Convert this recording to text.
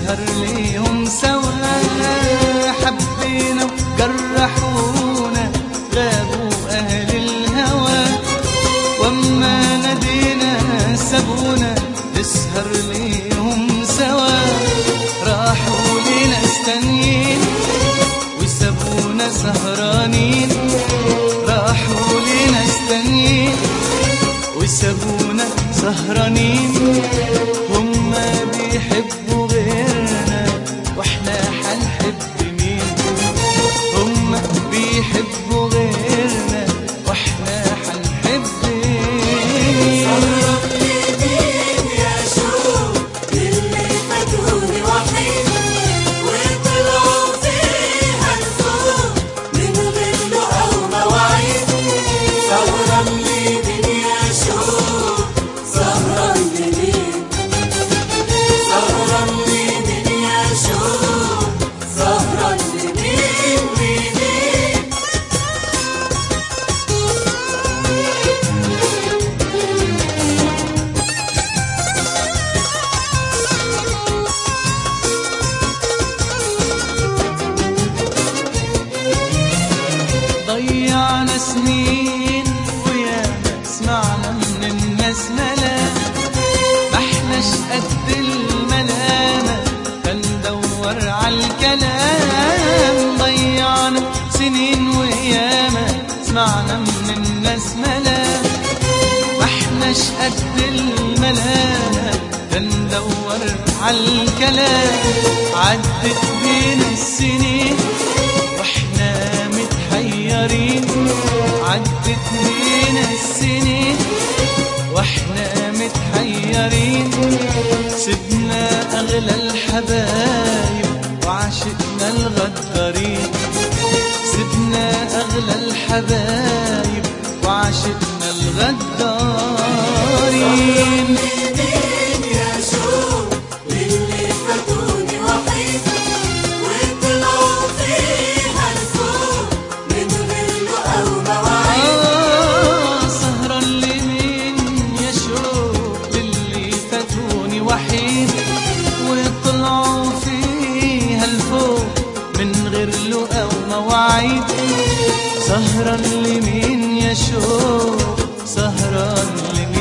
نسهر ليهم سوا حبينا وجرحونا غابوا أهل الهوى وأما نادينا سابونا نسهر ليهم سوا راحوا لناس تانيين وسابونا سهرانين راحوا لناس تانيين وسابونا سهرانين هما بيحبوا غيرنا واحنا حنحب مين هما بيحبوا غيرنا واحنا حنحب مين يا شوق اللي فاتوني وحيد وطلعوا فيها الفوق من غير لقا ومواعيد سهرة منين يا شوق سهرة منين سهرة منين يا شوق سهرة منين منين ضيعنا سنين ويا سمعنا من الناس ملام ما احناش قد الملامة فندور عالكلام ضيعنا سنين وياما سمعنا من الناس ملام ما احناش قد الملامة فندور عالكلام عدت بينا السنين واحنا متحيرين عدت بينا السنين واحنا متحيرين سيبنا اغلى الحبايب وعشقنا الغدارين سيبنا اغلى الحبايب وعشقنا الغدارين منين يا شوق اللي فاتوني وحيد وطلعوا فيها الفوق من غير لقا ومواعيد آه سهرة اللي مين يشوق للي فاتوني وحيد وطلعوا فيها الفوق من غير لقا ومواعيد سهرة اللي مين يشوق سهرة اللي